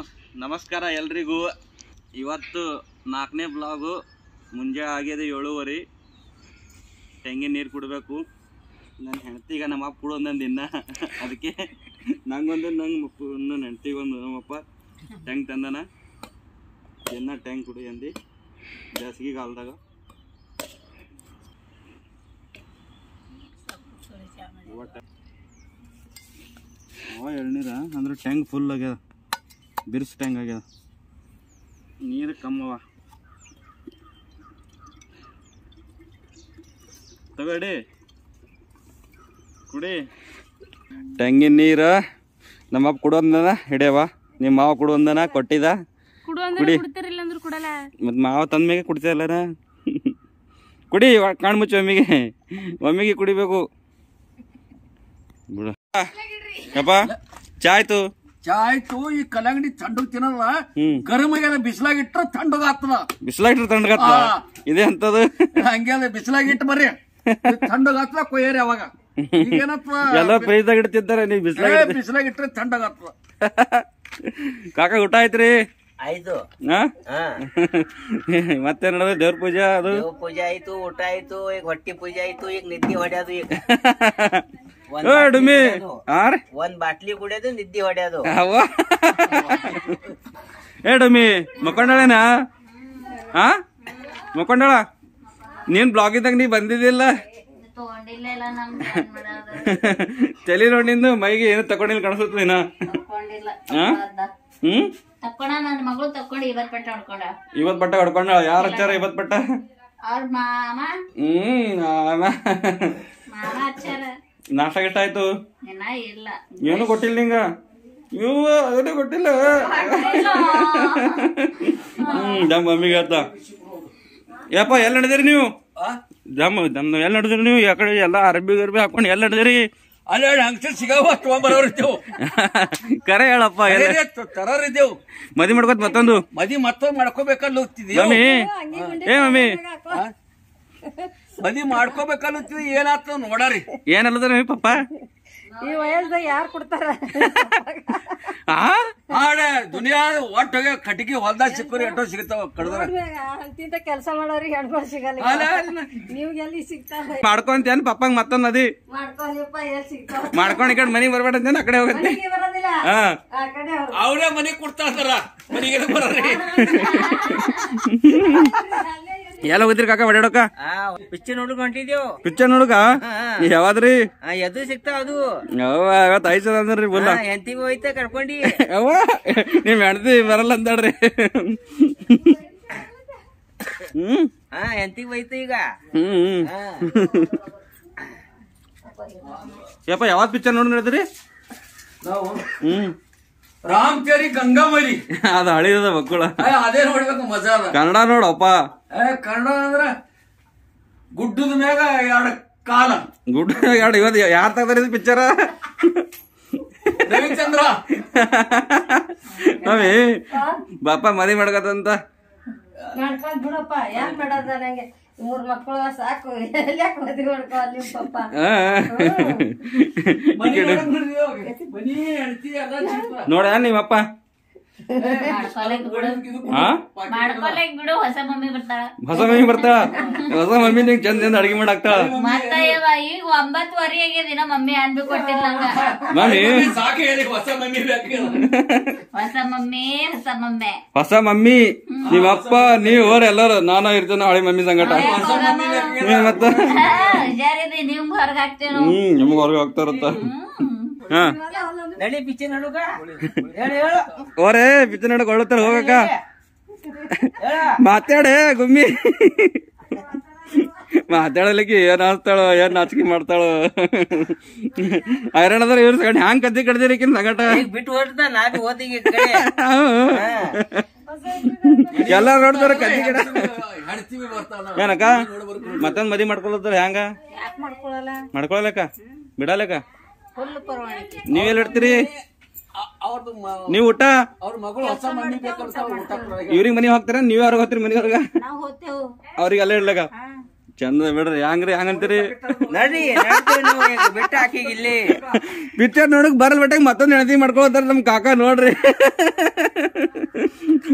ನಮಸ್ಕಾರ ಎಲ್ರಿಗೂ ಇವತ್ತು ನಾಲ್ಕನೇ ಬ್ಲಾಗು ಮುಂಜಾನೆ ಆಗಿದೆ ಏಳುವರೆ ತೆಂಗಿನ ನೀರು ಕುಡಬೇಕು ನನ್ನ ಹೆಂಡ್ತಿಗೆ ನಮ್ಮ ಅಪ್ಪ ಕೊಡು ಒಂದೊಂದು ದಿನ ಅದಕ್ಕೆ ನಂಗೊಂದು ನಂಗೆ ನನ್ನ ಹೆಂಡ್ತಿಗೆ ಒಂದು ನಮ್ಮಪ್ಪ ಟ್ಯಾಂಕ್ ತಂದನ ದಿನ ಟ್ಯಾಂಕ್ ಕುಡಿ ಅಂದು ಬೇಸಿಗೆ ಕಾಲದಾಗ ಒಟ್ಟು ಅವ ಎಳ್ನೀರ ಅಂದ್ರೆ ಟ್ಯಾಂಕ್ ಫುಲ್ ಆಗ್ಯದ ಬಿರ್ಸ್ ಟ್ಯಾಂಕ್ ಆಗ್ಯದ ನೀರು ಕಮ್ಮವ ತಗೊಳ್ಳಿ ಕುಡಿ ತೆಂಗಿನ ನೀರು ನಮ್ಮಪ್ಪ ಕೊಡೋಂದನ ಹಿಡಿಯವ ನಿಮ್ಮ ಮಾವ ಕೊಡೋಂದನ ಕೊಟ್ಟಿದ ಕುಡು ಕುಡಿ. ಅಂದ್ರೆ ಕುಡ್ತಿರಿಲ್ಲ ಅಂದ್ರೆ ಕುಡಲ್ಲ ಮತ್ತು ಮಾವ ತಂದ ಮೇಲೆ ಕುಡ್ತಿಯಲ್ಲರ ಕುಡಿ ಕಾಣ್ ಮುಚ್ಚು ಒಮ್ಮಿಗೆ ಒಮ್ಮಿಗೆ ಕುಡಿಬೇಕು ಬಿಡ ಯಪ್ಪ ಚಾ ಆಯ್ತು ಚಾ ಆಯ್ತು ಈ ಕಲ್ಲಂಗಡಿ ತಣ್ಣಗ್ ತಿನ್ನಲ್ಲ ಹ್ಮ್ ಗರಮ್ ಆಗ್ಯದ ಬಿಸಿಲಾಗ ಇಟ್ರ ತಣ್ಣಗ ಆಗ್ತದ ಬಿಸಿಲಾಗಿಟ್ರೆ ತಣ್ಣಗತ್ತ ಆ. ಇದೇ ಅಂತದು ಹಂಗೆ ಅದ ಬಿಸಿಲಾಗ ಇಟ್ಟು ಬರ್ರಿ ತಣ್ಣಗ ಆಗ್ತದ ಕೊಯ್ಯರಿ ಅವಾಗ ಈಗೇನಪ್ಪ ಎಲ್ಲ ಫ್ರೀಜ್ದಾಗ ಇಡ್ತಿದ್ದಾರೆ ನೀವು ಬಿಸಿಲಾಗ ಬಿಸಿಲಾಗ ಇಟ್ರೆ ತಣ್ಣಗ ಆಗ್ತದ ಕಾಕ ಊಟ ಆಯ್ತ್ರಿ ಆಯ್ತು ಹಾ ಹಾ ಮತ್ತೆ ನಡೆದ ದೇವ್ರ ಪೂಜೆ ಅದು ದೇವ ಪೂಜೆ ಆಯ್ತು ಊಟ ಆಯ್ತು ಈಗ ಹೊಟ್ಟಿ ಪೂಜೆ ಆಯ್ತು ಈಗ ನಿದ್ದೆ ಹೊಡ್ಯೋದು ಈಗ ಒಂದ್ ಓ ಬಾಟ್ಲಿ ಡುಮಿ ಕುಡ್ಯೋದು. ಆರ್ ಒಂದ್ ಬಾಟ್ಲಿ ಕುಡಿಯೋದು ನಿದ್ದೆ ಹೊಡ್ಯೋದು ಅವ್ವ ಏ ಡುಮಿ ಮಕ್ಕೊಂಡಳೇನಾ ಹಾ ಮಕ್ಕೊಂಡಳ ನೀನ್ ಬ್ಲಾಗ್ ಇದ್ದಾಗ ನೀ ಬಂದಿದ್ದಿಲ್ಲ ತಗೊಂಡಿಲ್ಲ ಎಲ್ಲ ನಮ್ಗೆ ತಲೆ ನೋಡಿ ನಿಂದು ಮೈಗೆ ಏನು ತಕೊಂಡಿಲ್ಲ ಕಾಣಿಸುತ್ತೆ ನೀನ ತಕೊಂಡಿಲ್ಲ ಹಾ ಹ್ಮ್ ತಕ್ಕೊಣ ನನ್ನ ಮಗಳು ತಕೊಂಡು ಇವತ್ ಪಟ್ಟ ಹೊಡ್ಕೊಂಡ ಇವತ್ ಬಟ್ಟೆ ಹೊಡ್ಕೊಂಡ ಯಾರ ಹಚ್ಚಾರ ಇವತ್ ಬಟ್ಟ ಅವ್ರ ಮಾಮ ಹ್ಮ್ ನಾನ ಮಾಮ ಹಚ್ಚಾರ ನಾಷ್ಟ ಗಿಷ್ಟ ಆಯ್ತು ಇನ್ನ ಇಲ್ಲ ಏನು ಕೊಟ್ಟಿಲ್ಲ ನಿಂಗ ಇವ ಅದನ್ನೇ ಕೊಟ್ಟಿಲ್ಲ ಹ್ಮ್ ದಮ್ ಮಮ್ಮಿಗೆ ಆತ ಯಪ್ಪ ಎಲ್ಲಿ ನಡೆದಿರಿ ನೀವು ದಮ್ ದಮ್ ಎಲ್ಲಿ ನಡೆದಿರಿ ನೀವು ಯಾಕಡೆ ಎಲ್ಲ ಅರ್ಬಿ ಗರ್ಬಿ ಹಾಕೊಂಡು ಎಲ್ಲಿ ನಡೆದಿರಿ ಅಲ್ಲೇ ಅಂಗಡಿ ಸಿಗಾವ ತಗೊಂಬರೋರಿದ್ದೇವು ಕರೆ ಹೇಳಪ್ಪ ಎಲ್ಲ ತರೋರಿದ್ದೇವು ಮದಿ ಮಾಡ್ಕೊತ ಮತ್ತೊಂದು ಮದಿ ಮತ್ತೊಂದ್ ಮಾಡ್ಕೋಬೇಕಲ್ಲ ಹೋಗ್ತಿದ್ವಿ ಮಮ್ಮಿ ಏ ಮಮ್ಮಿ ಮದಿ ಮಾಡ್ಕೋಬೇಕಲ್ಲ ಹೋಗ್ತಿದ್ವಿ ಏನಾಗ್ತದ ನೋಡಾರಿ ಏನಲ್ಲದ ಪಪ್ಪ ಈ ವಯಸ್ಸದಾಗ ಯಾರು ಕೊಡ್ತಾರ ಆ ಆಡೆ ದುನಿಯಾ ಒಟ್ಟೋಗ ಕಟ್ಟಿಗೆ ಹೊಲ್ದಾಗ ಸಿಕ್ಕರು ಎಷ್ಟೋ ಸಿಗ್ತಾವ ಕಡ್ದ್ರ ಅಂತಿಂತ ಕೆಲಸ ಮಾಡೋರಿಗೆ ಹೆಣ್ಮಕ್ಳು ಸಿಗಲ್ಲ ಅಲ್ಲ, ನಿಮ್ಗೆ ಎಲ್ಲಿ ಸಿಗ್ತಾವ ಮಾಡ್ಕೊಂತೇನ್ ಪಪ್ಪಂಗ್ ಮತ್ತೊಂದ್ ನದಿ ಮಾಡ್ಕೊಂಡಿಪ್ಪ ಎಲ್ಲಿ ಸಿಗ್ತಾವ ಮಾಡ್ಕೊಂಡ್ ಈ ಕಡೆ ಮನಿಗ್ ಬರ್ಬೇಡ ಅಂತೇನ್ ಆ ಕಡೆ ಹೋಗತ್ತೆ ಮನೆಗೆ ಬರೋದಿಲ್ಲ ಹಾ ಆ ಕಡೆ ಅವ್ರು ಅವರೇ ಮನೆಗ್ ಕೊಡ್ತಾ ಇದಾರ ಮನೆಗೆ ಬರೋರಿ ಎಲ್ಲ ಹೋಗಿದ್ರಿ ಕಾಕ ಹೊಡ್ಯಾಡಕ ಆ ಪಿಕ್ಚರ್ ನೋಡ್ಕೊಂಡ್ ಹೊಂಟಿದೇವು ಪಿಕ್ಚರ್ ನೋಡಕ ಯಾವಾದ್ರಿ ಆ ಎದು ಸಿಗ್ತಾವ ಅದು ಅವ್ವ ಇವತ್ತು ಐದು ಸಲ ಅಂದ್ರಿ ಬುಲ್ಲ ಆ, ಹೆಂಡ್ತಿಗೂ ಹೋಯ್ತ ಕರ್ಕೊಂಡಿ ಅವ್ವ ನಿಮ್ ಹೆಣ್ತಿ ಬರಲ್ಲ ಅಂದಾಡ್ರಿ ಹ್ಮ್ ಹಾ ಹೆಂಡ್ತಿಗ್ ಹೋಯ್ತು ಈಗ ಹ್ಮ್ ಹ್ಮ್ ಹಾ ಯಪ್ಪ ಯಾವ್ದು ಪಿಕ್ಚರ್ ನೋಡಿ ನಡೆದ್ರಿ ನಾವು ಹ್ಮ್ ರಾಮಚೇರಿ ಗಂಗಾಮರಿ ಅದು ಹಳಿದ ಮಕ್ಕಳ ಏ, ಅದೇ ನೋಡ್ಬೇಕು ಮಜಾ ಅದ ಕನ್ನಡ ನೋಡಪ್ಪ ಏ ಕನ್ನಡ ಅಂದ್ರ ಗುಡ್ಡದ ಮ್ಯಾಗ ಎರಡು ಕಾಲ ಗುಡ್ ಎರಡು ಇವತ್ತು ಯಾರು ತೆಗ್ದಾರ ಇದು ಪಿಕ್ಚರ ರವಿಚಂದ್ರ ನಮ್ಮಿ ಬಾಪ ಮದಿ ಮಾಡ್ಕತ್ತಂತ ಮಾಡ್ಕೊಂಡ್ ಬಿಡಪ್ಪ ಯಾಕೆ ಮಾಡೋದ ನಂಗೆ ಮೂರ್ ಮಕ್ಕಳು ಸಾಕು ಎಲ್ಲಿ ಯಾಕೆ ಮದ್ವೆ ಮಾಡ್ಕೊ ನಿಮ್ ಪಪ್ಪ ಆ. ಮನಿ ಒಳಗ್ ನೋಡಿದ್ವಿ, ಮನಿ ಹೆಂಡ್ತಿ ಎಲ್ಲ ಚಿಕ್ಕ. ನೋಡ ನಿಮ್ಮಪ್ಪ ಮಾಡ್ಕೊಳಕ್ ಬಿಡು ಇದು ಆ ಮಾಡ್ಕೊಳಕ್ ಬಿಡು ಹೊಸ ಮಮ್ಮಿ ಬರ್ತಾಳ ಹೊಸ ಮಮ್ಮಿ ಬರ್ತಾಳ ಹೊಸ ಮಮ್ಮಿ ನಿಂಗೆ ಚಂದ ಚಂದ ಅಡಿಗೆ ಮಾಡಾಕ್ತಾಳ ಮತ್ತ ಇವ ಈಗ ಒಂಬತ್ತುವರೆ ಆಗ್ಯದ ಇನ್ನ ಮಮ್ಮಿ ಅನ್ಬೇಕು ಕೊಟ್ಟಿಲ್ಲ ನಂಗ ಮಮ್ಮಿ ಸಾಕು ಹೇಳಿ ಹೊಸ ಮನಿ ಬೇಕು ಹೊಸ ಮಮ್ಮಿ ಹೊಸ ಮಮ್ಮಿ ಹೊಸ ಮಮ್ಮಿ ನಿಮ್ಮಪ್ಪ ನೀವ್ ಹೋರ ಎಲ್ಲಾರು ನಾನು ಇರ್ತೇನೆ ಹಳೆ ಮಮ್ಮಿ ಸಂಗಟ ನೀವ್ ಮತ್ತ ಹುಷಾರಿದಿ ನಿಮ್ ಹೊರಗ್ ಹಾಕ್ತೇವ್ ನಾವು ಹ್ಮ್ ನಿಮ್ಗ ಹೊರಗೆ ಹೋಗ್ತಾರತ್ತ ಹಾ ನಡಿ ಪಿಕ್ಚರ್ ನೋಡುಗ ಹೇಳು ಹೇಳು ಓರೇ ಪಿಚ್ಚ ನೋಡಕ್ ಹೊಳತಾರ ಹೋಗಕ್ಕ ಹೇಳ ಮಾತಾಡೆ ಗುಮ್ಮಿ ಮಾತಾಡಲಿಕ್ಕೆ ಏನ್ ಅನ್ಸ್ತಾಳೋ ಏನ್ ನಾಚಿಕೆ ಮಾಡ್ತಾಳೋ ಐರಣ ಅದ್ರ ಇವ್ರ ಸಂಗಟ ಹ್ಯಾಂಗ್ ಕದ್ದಿ ಕಡ್ದಿರಿ ಈಕಿನ್ ಸಂಗಟ ಈಗ ಬಿಟ್ಟು ಹೊರಟ ನಾ ಬಿ ಓದಿಗೆ ಈ ಕಡೆ ಎಲ್ಲಾರು ನೋಡ್ತಾರ ಕದ್ದಿ ಗಿಡ ಹೆಣ್ತಿವಿ ಬರ್ತಾವ ಏನಕ್ಕ ಮತ್ತೊಂದ್ ಮದಿ ಮಾಡ್ಕೊಳತ್ತಾರ ಹ್ಯಾಂಗ ಯಾಕೆ ಮಾಡ್ಕೊಳಲ್ಲ ಮಾಡ್ಕೊಳಕ ಬಿಡಲಕ್ಕ ಫುಲ್ ಪರವಾಣಿಕೆ ನೀವೆಲ್ಲ ಇಡ್ತೀರಿ ಅವ್ರದ್ದು ನೀವ್ ಊಟ ಅವ್ರ ಮಗಳು ಹೊಸ ಮನಿ ಬೇಕಂತ ಊಟ ಕೊಡೋರಿಗೆ. ಇವ್ರಿಗೆ ಮನಿ ಹೋಗ್ತಾರ ನೀವ್ ಯಾರು ಹೋಗ್ತೀರಿ ಮನಿ ಹೊರಗ ನಾವು ಹೋಗ್ತೇವು ಅವ್ರಿಗೆ ಅಲ್ಲೇ ಇಡ್ಲಕ್ಕ ಚಂದ ಬಿಡ್ರಿ ಹ್ಯಾಂಗ್ರಿ ಹಂಗಂತೀರಿ ನಡ್ರಿ ನಡ್ತೀವಿ ನೀವು ಈಗ ಬಿಟ್ಟು ಹಾಕಿಗ ಇಲ್ಲಿ ಪಿಕ್ಚರ್ ನೋಡಕ್ ಬರಲ್ ಬಿಟ್ಟಾಗ ಮತ್ತೊಂದ್ ಹೆಣತಿ ಮಾಡ್ಕೊಳತ್ತಾರ ನಮ್ ಕಾಕ ನೋಡ್ರಿ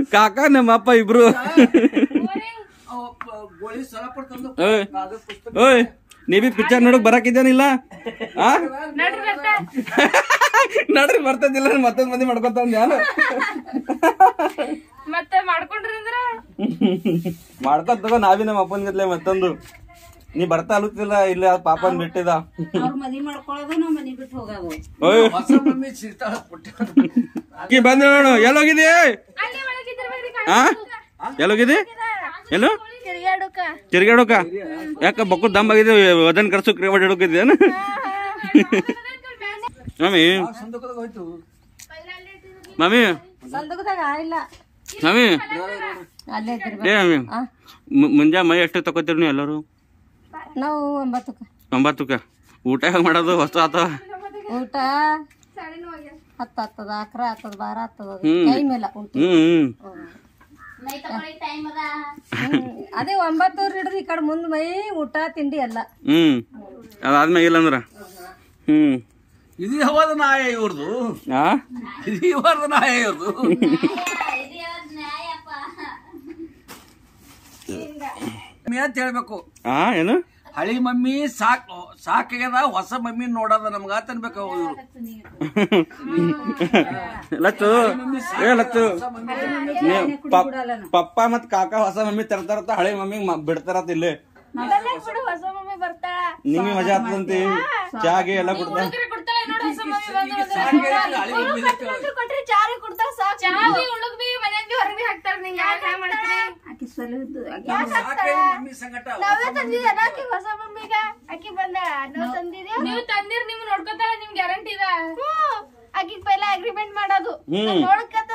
ಕಾಕ ನಮ್ಮ ಅಪ್ಪ ಇಬ್ರು ಅವ ಪ- ಗೋಳಿ ಸಲಪರ್ ತಂದು ಓಯ್ ಅದು ಪುಸ್ತಕ ಓಯ್ ನೀ ಬಿ ಪಿಕ್ಚರ್ ನೋಡಕ್ ಬರಾಕಿದ್ದೇನಿಲ್ಲ ಆ ನಡ್ರಿ ಬರ್ತದಿಲ್ಲ ಮತ್ತೊಂದ್ ಮಂದಿ ಮಾಡ್ಕೊತ ನಾನು ಮತ್ತೆ ಮಾಡ್ಕೊಂಡ್ರಿ ಅಂದ್ರ ಮಾಡ್ಕೊತ ತಗೋ ನಾವಿ ನಮ್ಮ ಅಪ್ಪನ ಗತ್ಲೆ ಮತ್ತೊಂದು ನೀ ಬರ್ತಾ ಅಲುತ್ತಿಲ್ಲ ಇಲ್ಲ ಪಾಪನ್ ಬಿಟ್ಟಿದ ಅವ್ರ ಮದ್ವಿ ಮಾಡ್ಕೊಳ್ಳೋದು ನಾವ್ ಮನಿ ಬಿಟ್ಟು ಹೋಗೋದು ಓಯ್ ಹೊಸ ಮಮ್ಮಿ ಸೀತಾ ಪುಟ್ಟ ಅಕ್ಕಿ ಬಂದ ನೋಡು ಎಲ್ಲೋಗಿದಿ ಅಲ್ಲಿ ಒಳಗಿದ್ರಿ ಆ ಎಲ್ಲೋಗಿದಿ ಎಲ್ಲೋ ತಿರ್ಗಾಡಕ ತಿರ್ಗಾಡೋಕ ಯಾಕ ಬಕ್ಕು ದಮ್ ಆಗಿದೆ ವದನ್ ಕರ್ಸು ಕ್ರಿಕೆಟ್ ಹಿಡೋಕಿದ್ದೇನು ಮಮ್ಮಿ ಸಂದಕದಾಗ ಹೋಯ್ತು ಮಮ್ಮಿ ಸಂದಕದಾಗ ಇಲ್ಲ ಮಮ್ಮಿ ಅಲ್ಲೇ ಇದ್ರಿ ಏ ಮಮ್ಮಿ ಮು- ಮುಂಜಾ ಮೈ ಎಷ್ಟು ತಗೋತೀರಿ ನೀವು ಎಲ್ಲರೂ ನಾವು ಒಂಬತ್ತಕ್ಕ ಒಂಬತ್ತಕ್ಕ ಊಟ ಹೆಂಗ್ ಮಾಡೋದು ಹೊಸ ಆತ ಊಟ ಹತ್ತ ಹತ್ತದ ಅಕ್ರ ಹತ್ತದ ಬಾರ ಹತ್ತದ ಹ್ಮ್. ಟೈಮ್ ಇಲ್ಲ ಊಟ ಹ್ಮ್ ಹ್ಮ್ ಮೈ ತಗೊಳಿಕ್ ಟೈಮ್ ಅದ ಹ್ಮ್. ಅದೇ ಒಂಬತ್ತೂರ್ ಹಿಡಿದು ಈ ಕಡೆ ಮುಂದ್ ಮೈ ಊಟ ತಿಂಡಿ ಎಲ್ಲ ಹ್ಮ್ ಅದಾದ್ಮ್ಯಾಗ ಇಲ್ಲ ಅಂದ್ರ ಹ್ಮ್ ಇದು ಯಾವಾಗ ನಾಯ ಇವ್ರದು ಆ ಇದು ಯಾವಾಗ ನಾಯ ಇವ್ರದು ಮಮ್ಮಿ ಅಂತ ಹೇಳ್ಬೇಕು ಆ ಏನು ಹಳಿ ಮಮ್ಮಿ ಸಾಕ್ ಸಾಕಾಗ್ಯದ ಹೊಸ ಮಮ್ಮಿ ನೋಡದ ನಮ್ಗ ಅಂತ ಅನ್ಬೇಕು ಇವ್ರು ಲತ್ತು ಏ ಲತ್ತು ನೀವ್ ಪಪ್- ಪಪ್ಪ ಮತ್ ಕಾಕ ಹೊಸ ಮಮ್ಮಿ ತರ್ತಾರತ್ತ ಹಳೆ ಮಮ್ಮಿ ಬಿಡ್ತಾರತ್ತ ಇಲ್ಲಿ ಹೊಸ ಮಮ್ಮಿ ಬರ್ತಾಳ ನಿಮಗೆ ಮಜಾ ಆಗ್ತದಂತಿ ಚಾಗೆ ಎಲ್ಲ ಕೊಡ್ತಾರ ಕೊಡ್ತಾಳೆ ನೋಡು ಹೊಸ ಮಮ್ಮಿ ಬಂದ್ರು ಕೊಟ್ರಿ ಚಾರು ಕೊಡ್ತಾರ ಸಾಕು ಚಾವಿ ಉಳುಗ್ ಬಿ ಮನ್ಯಾಗ ಬಿ ಹೊರಗ್ ಬಿ ಹಾಕ್ತಾರ ನಿಂಗೆ ಯಾಕೆ ಹ್ಯಾಂಗ ಮಾಡ್ತೀರಿ ಮಮ್ಮಿ ಸಂಗಟ ನಾವೇ ತಂದಿದ್ದೇನ ಆಕಿ ಹೊಸ ಮಮ್ಮಿಗ ಆಕಿ ಬಂದಾಳ ನಾವ್ ತಂದಿದೇವ್ ನೀವು ತಂದಿರ್ ನಿಮ್ ನೋಡ್ಕೊತಾಳ ನಿಮ್ ಗ್ಯಾರಂಟಿ ಇದ ಆಕಿ ಪೈಲ ಅಗ್ರಿಮೆಂಟ್ ಮಾಡೋದು ಹ್ಮ್ ನೋಡ್ಕತ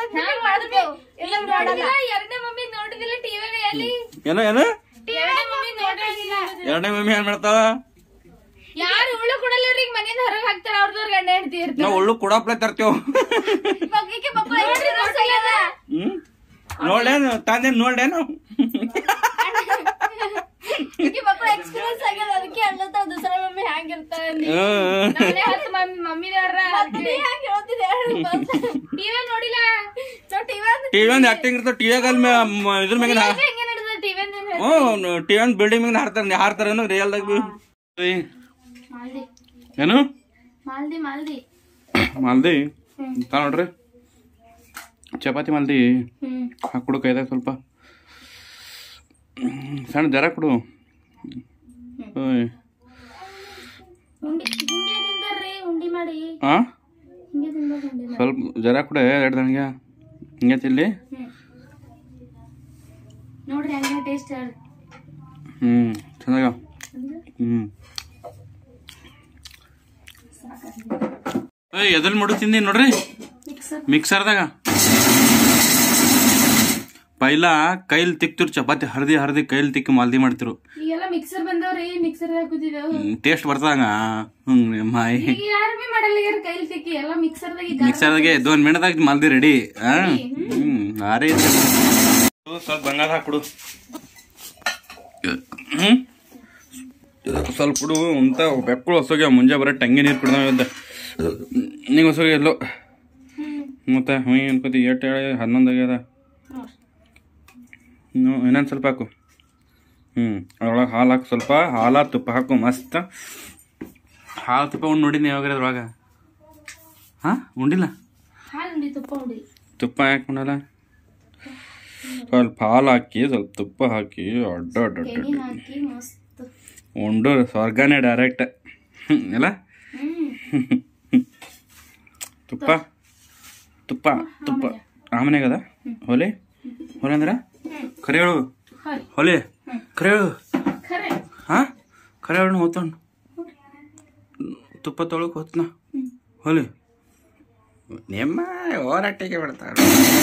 ಎರಡನೇ ಮಮ್ಮಿ ನೋಡಿದಿಲ್ಲ ಟಿವಿಗ ಎಲ್ಲಿ ಏನೋ ಏನು ಎರಡನೇ ಮಮ್ಮಿ ನೋಡಿದಿಲ್ಲ ಎರಡನೇ ಮಮ್ಮಿ ಏನ್ ಮಾಡ್ತಾವ ಯಾರು ಉಳ್ಳು ಕೊಡಲ್ಲ ಇವ್ರಿಗೆ ಮನೆಯಿಂದ ಹೊರಗೆ ಹಾಕ್ತಾರ ಅವ್ರದವ್ರ ಗಂಡ ಹೆಂಡತಿ ಇರ್ತಾರೆ ನಾವ್ ಒಳ್ಳು ಕೊಡಪ್ಲೆ ತರ್ತೇವ್ ಮಗ್ಗಿಗೆ ಮಕ್ಕಳು ಹ್ಮ್ ನೋಡ್ಲೇನು ತಂದೆ ನೋಡ್ಲೇನು ಈಕಿ ಮಕ್ಕಳು ಎಕ್ಸ್ಪೀರಿಯನ್ಸ್ ಆಗ್ಯದ ಅದಕ್ಕೆ ಅಲ್ಲತ್ತ ದೂಸರ ಮಮ್ಮಿ ಹ್ಯಾಂಗಿರ್ತಾರ ಹ್ಮ್. ಹತ್ತು ಮಮ್ಮಿ ಮಮ್ಮಿದಾರ ಹ್ಯಾಂಗ ಹೇಳ್ತಿದ್ದೆ ಟಿವಿ ನೋಡಿಲ್ಲ ಟಿವಿ ಟಿವಿ ಒಂದ್ ಆಕ್ಟಿಂಗ್ ಇರ್ತಾವ ಟಿವಿಯಾಗ ಅಲ್ಲಿ ಮ- ಇದ್ರ ಮ್ಯಾಗ ನಾ- ಹೆಂಗೆ ನಡೆದ ಟಿವಿ ಹ್ಞೂ ಟಿವಿ ಒಂದ್ ಬಿಲ್ಡಿಂಗ್ ಮ್ಯಾಗ ಹಾರ್ತಾರ ಹಾರ್ತಾರ ಏನೋ ರಿಯಲ್ ದಾಗ ಮಾಲ್ದಿ ಏನು ಮಾಲ್ದಿ ಮಾಲ್ದಿ ಮಾಲ್ದಿ ತಾ ನೋಡ್ರಿ ಚಪಾತಿ ಮಾಲ್ದಿ ಹ್ಮ್ ಹಾಕೊಡು ಕೈದಾಗ ಸ್ವಲ್ಪ ಹ್ಮ್, ಸಣ್ಣ ಜರ ಕೊಡು ಓಯ್ ಉಂಡಿ ಹಿಂಗೆ ತಿಂದಾರ್ರಿ ಉಂಡಿ ಮಾಡಿ ಆ ಹಿಂಗೆ ತಿನ್ಬೇಕು ಉಂಡಿ ಮಾಡಿ ಸ್ವಲ್ಪ ಜರ ಕೊಡೆ ಎರಡು ದಣಿಗೆ ಹಿಂಗೆ ತಿಲ್ಲಿ ನೋಡ್ರಿ ಹಂಗೆ ಟೇಸ್ಟ್ ಹೇಳ್ರಿ ಹ್ಮ್ ಚೆನ್ನಾಗ ಹ್ಮ್ ಏಯ್ ಎದಲ್ಲಿ ಮಾಡು ತಿಂದಿ ನೋಡ್ರಿ ಮಿಕ್ಸರ್ದಾಗ ಪೈಲ ಕೈಲ್ ತಿಕ್ತಿರು ಚಪಾತಿ ಹರಿದಿ ಹರಿದಿ ಕೈಲ್ ತಿಕ್ಕಿ ಮಾಲ್ದಿ ಮಾಡ್ತಿರು ಈಗೆಲ್ಲ ಮಿಕ್ಸರ್ ಬಂದವ್ರಿ ಮಿಕ್ಸರ್ ಹಾಕುತ್ತಿದ್ದೇವು ಟೇಸ್ಟ್ ಬರ್ತದಂಗ ಹ್ಮ್ ಮಾಯಿ ಈಗ ಯಾರು ಬಿ ಮಾಡಲ್ಲ ಯಾರು ಕೈಲಿ ಸಿಕ್ಕಿ ಎಲ್ಲ ಮಿಕ್ಸರ್ದಾಗ ಈಗ ಮಿಕ್ಸರ್ದಾಗೆ ದೊನ್ ಮಿನಿಟ್ದಾಗ ಮಾಲ್ದಿ ರೆಡಿ ಹ್ಮ್ ಭಾರಿ ಐತೆ. ಸ್ವಲ್ಪ ಬಂಗಾರ ಹಾಕ್ಬಿಡು ಹ್ಮ್ ಸ್ವಲ್ಪ ಕೊಡು ಅಂತ ಬೆಕ್ಕಳು ಹೊಸೋಗ್ಯಾವ ಮುಂಜೆ ಬರೋ ಟಂಗಿ ನೀರು ಕುಡ್ದಾವ ಇದ್ದ ನೀವು ಹೊಸೋಗಿ ಎಲ್ಲೋ ಮತ್ತೆ ಹ್ಞೂ ಅನ್ಕೋತಿ ಏಟ್ ಹೇಳಿ ಹನ್ನೊಂದು ಆಗ್ಯದ ಇನ್ನು ಇನ್ನೊಂದು ಸ್ವಲ್ಪ ಹಾಕು ಹ್ಞೂ ಅದ್ರೊಳಗೆ ಹಾಲು ಹಾಕು ಸ್ವಲ್ಪ ಹಾಲ ತುಪ್ಪ ಹಾಕು ಮಸ್ತ್ ಹಾಲು ತುಪ್ಪ ಉಂಡು ನೋಡಿನಿ ಯಾವಾಗ ಅದ್ರೊಳಗೆ ಹಾಂ ಉಂಡಿಲ್ಲ ಹಾಲು ಉಂಡಿ ತುಪ್ಪ ಉಂಡಿ ತುಪ್ಪ ಯಾಕೆ ಉಂಡಲ್ಲ ಸ್ವಲ್ಪ ಹಾಲು ಹಾಕಿ ಸ್ವಲ್ಪ ತುಪ್ಪ ಹಾಕಿ ಅಡ್ಡ ಅಡ್ಡ ಅಡ್ಡ ಎಣ್ಣೆ ಹಾಕಿ ಮಸ್ತ್ ಉಂಡು ಸ್ವರ್ಗನೇ ಡೈರೆಕ್ಟ್ ಇಲ್ಲ ಹ್ಮ್ ತುಪ್ಪ ತುಪ್ಪ ತುಪ್ಪ ಆಮನೆಗದ ಹೊಲೆ ಹೊಲೆ ಅಂದ್ರ ಖರೆ ಹೇಳು ಹೊಲೆ. ಹೊಲೆ ಖರೆ ಹೇಳು ಖರೆ ಹಾ ಖರೆ ಹೇಳು ಹೋತಣ್ಣ ತುಪ್ಪ ತೊಳಕ್ ಹೋತ್ನ ಹೊಲೆ ನಿಮ್ಮ ಹೋರಾಟಿಗೆ ಬಿಡ್ತಾರ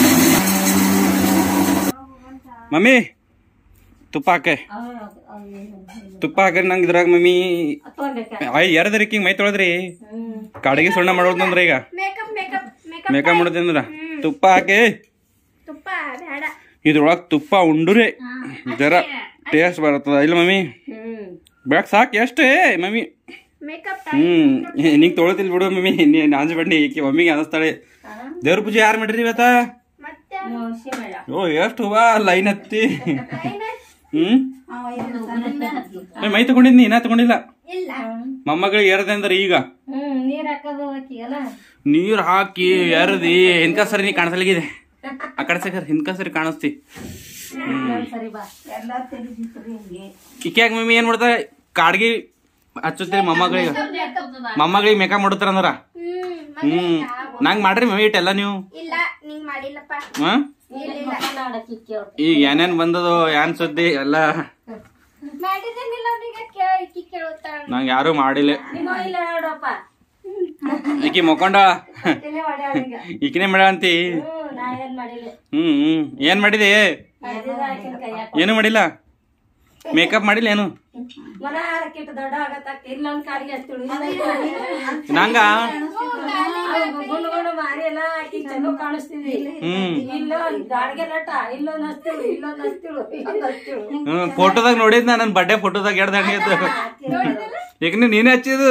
ಮಮ್ಮಿ ತುಪ್ಪ ಹಾಕೆ ತುಪ್ಪ ಹಾಕ್ರಿ ನಂಗೆ ಇದ್ರಾಗ ಮಮ್ಮಿ ಆಯ್ ಎರದರಿಕಿ ಮೈ ತೊಳೆದ್ರಿ ಕಾಡಿಗೆ ಸುಣ್ಣ ಮಾಡೋದಂದ್ರ ಈಗ ಮೇಕಪ್ ಮೇಕಪ್ ಮೇಕಪ್ ಮೇಕಪ್ ಮಾಡೋದಂದ್ರ ತುಪ್ಪ ಹಾಕಿ ತುಪ್ಪ ಬೇಡ ಇದ್ರೊಳಗೆ ತುಪ್ಪ ಉಂಡುರಿ ಜರ ಟೇಸ್ಟ್ ಬರ್ತದ ಇಲ್ಲ ಮಮ್ಮಿ ಬೇಡ ಸಾಕು ಎಷ್ಟು ಮಮ್ಮಿ ಮೇಕಪ್ ಹ್ಮ್ ನಿಂಗೆ ತೊಗೊಳತಿಲ್ ಬಿಡು ಮಮ್ಮಿ ನೀ ನಾಂಜ ಬಣ್ಣಿ ಈಕಿ ಮಮ್ಮಿಗೆ ಅನಸ್ತಾಳೆ ದೇವ್ರ ಪೂಜೆ ಯಾರು ಮಾಡ್ರಿ ಇವತ್ತ ಮತ್ತೆ ಮೌಸಿ ಮೇಡ ಓ ಎಷ್ಟು ಹೂವ ಲೈನ್ ಹತ್ತಿ ಹ್ಮ್ ಏ, ಮೈ ತಗೊಂಡಿದ್ನಿ ಇನ್ನ ತಗೊಂಡಿಲ್ಲ ಇಲ್ಲ ಮೊಮ್ಮಗಳಿಗೆ ಏರದೆ ಅಂದ್ರೆ ಈಗ ಹ್ಮ್ ನೀರ್ ಹಾಕೋದು ಹಾಕಿಯಲ್ಲ ನೀರ್ ಹಾಕಿ ಎರ್ದಿ ಹಿಂದ್ಕ ಸರಿ ನೀ ಕಾಣಿಸಲಿಗಿದೆ ಆ ಕಡೆ ಸರಿ ಹಿಂದ್ಕ ಸರಿ ಕಾಣಿಸ್ತಿ ಸರಿ ಬಾ ಇಕ್ಯಾಗ ಮಮ್ಮಿ ಏನ್ ಮಾಡ್ತಾರೆ ಕಾಡ್ಗಿ ಹಚ್ಚುತ್ತೀರಿ ಮೊಮ್ಮಗಳಿಗೆ ಮೊಮ್ಮಗಳಿಗೆ ಮೇಕಪ್ ಮಾಡುತ್ತಾರ ಅಂದ್ರ ಹ್ಮ್ ನಂಗ್ ಮಾಡ್ರಿ ಮಮ್ಮಿ ಇಟ್ಟೆಲ್ಲ ನೀವು ಇಲ್ಲ ನಿಂಗ್ ಮಾಡಿಲ್ಲಪ್ಪ ಹಾ ನೋಡಕ್ಕೆ ಕೇಳು ಈಗ ಏನೇನ್ ಬಂದದು ಏನ್ ಸುದ್ದಿ ಎಲ್ಲ ಮಾಡಿದ್ದೇನಿಲ್ಲ ಅವ್ರಿಗೆ ಕೇಳಿ ಕೇಳುತ್ತಾಳ ನಂಗ್ ಯಾರು ಮಾಡಿಲ್ಲ ನಿಮ್ಮ ಇಲ್ಲ ನೋಡಪ್ಪ ಈಕಿ ಮೊಕೊಂಡ ತಿನ್ನೇ ಮಾಡ್ಯಾಳ ಈಗ ಈಕಿನೇ ಮೇಡ ಅಂತಿ ಹ್ಮ್ ನಾ ಏನ್ ಮಾಡಿಲ್ಲ ಹ್ಮ್ ಹ್ಮ್ ಏನ್ ಮಾಡಿದೆ ಅದಿದ ಆಕಿನ ಕೈಯಾಗ ಏನು ಮಾಡಿಲ್ಲ ಮೇಕಪ್ ಮಾಡಿಲ್ಲ ಏನು ಮನ ಹಾಕಿಟ್ಟು ದೊಡ್ಡ ಆಗತ್ತಾಕ ಇಲ್ಲೊಂದ್ ಕಾಲಿಗೆ ಹಚ್ಚಿಳು ನಂಗ ಗುಂಡು ಗುಂಡು ಮಾರಿ ಎಲ್ಲ ಆಕಿ ಚಲೋ ಕಾಣಿಸ್ತಿದ್ವಿ ಹ್ಮ್ ಇಲ್ಲೊಂದ್ ಗಾಡಿಗೆ ನಟ ಇಲ್ಲೊಂದ್ ಹಚ್ತಿಳು ಇಲ್ಲೊಂದ್ ಹಚ್ತಿಳು ಇಲ್ಲೊಂದ್ ಹಚ್ತಿಳು ಹ್ಮ್ ಫೋಟೋದಾಗ ನೋಡಿದ್ ನಾ ನನ್ ಬರ್ಡೇ ಫೋಟೋದಾಗ ಎರಡ್ ದಂಡಿ ಇತ್ತು ಈಗ ನೀನೇ ಹಚ್ಚಿದು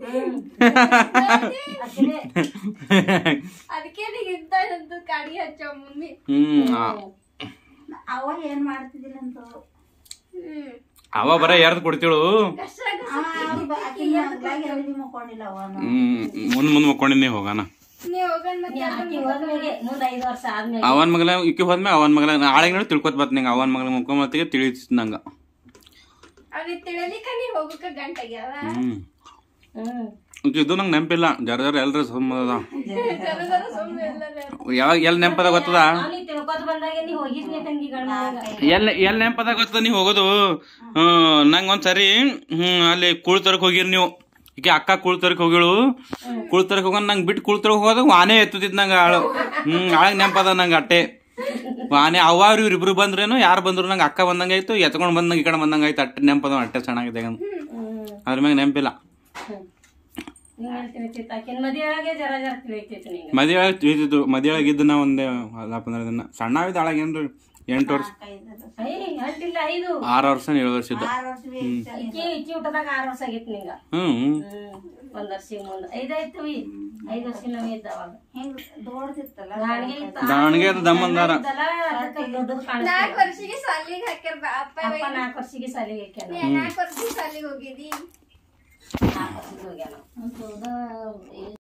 ಆಕಿನೇ ಅದಕ್ಕೆ ನೀ ಇಂತ ಒಂದು ಕಾಡಿ ಹಚ್ಚೋ ಮಮ್ಮಿ ಹ್ಮ್ ಆ. ಅವ ಏನ್ ಮಾಡ್ತಿದ್ದಿಲ್ಲ ಅಂತ ಹ್ಮ್ ಅವ ಬರ ಯಾರ್ದು ಕೊಡ್ತಿಳು ಆಕಿ ಮಗ್ಳಾಗಿ ಎಲ್ಲಿ ಮಕ್ಕೊಂಡಿಲ್ಲ ಅವನು ಹ್ಮ್ ಮುಂದ್ ಮುಂದ್ ಮಕ್ಕೊಂಡಿನಿ ಹೋಗೋಣ ನೀವ್ ಹೋಗೋಣ ಮತ್ತೆ ಆಕಿ ಹೋದ್ಮೇಲೆ ಮುಂದ್ ಐದ್ ವರ್ಷ ಆದ್ಮೇಲೆ ಅವನ್ ಮಗಲ ಇಕ್ಕಿ ಹೋದ್ಮೇಲೆ ಅವನ್ ಮಗಲ ನಾಳೆಗ್ ನೋಡಿ ತಿಳ್ಕೊತ್ ಬತ್ ನಿಂಗ ಅವನ್ ಮಗಲ ಮುಖಮತ್ತಿಗೆ ತಿಳಿಸ್ ನಂಗ ಅವ್ರಿಗೆ ತಿಳಿಲಿಕ್ಕ ನೀ ಹೋಗಕ್ಕ ಗಂಟಾಗ್ಯಾವ ಹ್ಮ್ ಹ್ಮ್ ಈಗ ಇದು ನಂಗೆ ನೆನಪಿಲ್ಲ ಜರ ಜರ ಎಲ್ರ ಸಂಬಂಧ ಜರ ಜರ ಸುಮ್ಮನೆ ಎಲ್ಲರೂ ಯಾವಾಗ ಎಲ್ ನೆನಪದ ಗೊತ್ತದ ಅವ್ನಿಗೆ ತಿಳ್ಕೊತ ಬಂದಾಗ ನೀ ಹೋಗಿದ್ನಿ ತಂಗಿ ಗಂಡ ಎಲ್ ಎಲ್ ನೆನಪದ ಗೊತ್ತದ ನೀವು ಹೋಗೋದು ಹ್ಮ್ ನಂಗೆ ಒಂದ್ಸರಿ ಹ್ಮ್ ಅಲ್ಲಿ ಕೂಳ್ ತರಕ್ ಹೋಗಿರಿ ನೀವು ಈಗ ಅಕ್ಕ ಕೂಳ್ ತರಕ್ ಹೋಗಿಳು ಕೂಳ್ ತರಕ್ ಹೋಗೋಣ ನಂಗೆ ಬಿಟ್ಟು ಕೂಳ್ ತರಕ್ ಹೋಗೋದಾಗ ವಾನೇ ಎತ್ತುತ್ತಿದ್ ನಂಗೆ ಆಳು ಹ್ಮ್ ಆಳಗ್ ನೆನಪದ ನಂಗೆ ಅಟ್ಟೆ ವಾನೆ ಅವ್ರು ಇವ್ರಿಬ್ರು ಬಂದ್ರೇನು ಯಾರು ಬಂದ್ರು ನಂಗೆ ಅಕ್ಕ ಬಂದಂಗೆ ಆಯ್ತು ಎತ್ಕೊಂಡ್ ಬಂದಂಗೆ ಈ ಕಡೆ ಬಂದಂಗೆ ಆಯ್ತು ಅಟ್ಟೆ ನೆನಪದ ಅಟ್ಟೆ ಚೆನ್ನಾಗಿದೆ ಅಂತ ಅದ್ರ ಮ್ಯಾಗ ನೆನಪಿಲ್ಲ ನೀ ಹೇಳ್ತೀನಿ ಚಿತ್ತ ಆಕಿನ ಮದುವೆಯಾಗೆ ಜರ ಜರ ತಿಳಿತೈತಿ ನಿಂಗೆ ಮದುವೆ ಒಳಗೆ ತಿಳಿತಿತ್ತು ಮದುವೆ ಒಳಗಿದ್ದು ನಾ ಒಂದೇ ಹದ ಪಂದ್ರ ದಿನ ಸಣ್ಣ ಇದ್ದ ಆಳಾಗೇನ್ರಿ ಎಂಟು ವರ್ಷ ಐ ಅಡ್ಡಿಲ್ಲ ಐದು ಆರು ವರ್ಷ ಏಳು ವರ್ಷ ಇದ್ದ ಇಕ್ಕಿ ಇಕ್ಕಿ ಊಟದಾಗ ಆರು ವರ್ಷ ಆಗಿತ್ತು ನಿಂಗ ಹ್ಮ್ ಹ್ಮ್ ಒಂದ್ ವರ್ಷ ಮುಂದ ಐದಾಯ್ತು ಐದ್ ವರ್ಷ ನಾವ್ ಇದ್ದಾವಾಗ ಹೆಂಗ್ ದೊಡ್ಡದಿತ್ತಲ್ಲ ಗಾಣಿಗೆ ಇತ್ತು. ದಾವಣಗೆ ಅದು ದಮ್ಮಂದಾರ ಇದ್ದಲ್ಲ, ಅದಕ್ಕ ದೊಡ್ಡದು ಕಾಣಿಸ್ತು ನಾಲ್ಕು ವರ್ಷಿಗೆ ಸಾಲಿಗೆ ಹಾಕ್ಯಾರ ಬಾ- ಅಪ್ಪ ಅಪ್ಪ ನಾಲ್ಕು ವರ್ಷಿಗೆ ಸಾಲಿಗೆ ಹಾಕ್ಯಾನ ನೀ ನಾಲ್ಕು ವರ್ಷಿಗೆ ಸಾಲಿಗೆ ಹೋಗಿದಿ ನಾಲ್ಕು ವರ್ಷಕ್ಕೆ ಹೋಗ್ಯಾನ